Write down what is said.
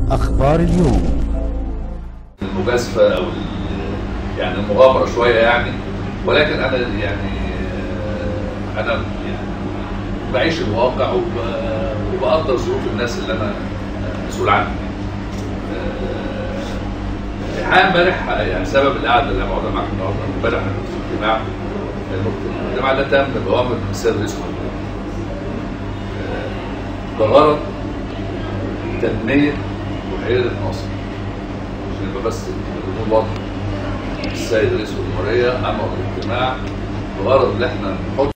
أخبار اليوم المجازفه او ال- يعني المغامره شويه يعني ولكن انا يعني آه، انا يعني بعيش الواقع وب- وبقدر ظروف الناس اللي انا مسؤول عنهم آه، الحقيقه امبارح يعني سبب القعده اللي انا بقعدها معاكم النهارده امبارح انا كنت في اجتماع الاجتماع ده تم بأوامر من السيد رئيس الجمهورية آه، بغرض تنميه بحيره ناصر عشان يبقى بس الامور واضحه السيد رئيس الجمهوريه امر الاجتماع بغرض ان احنا نحط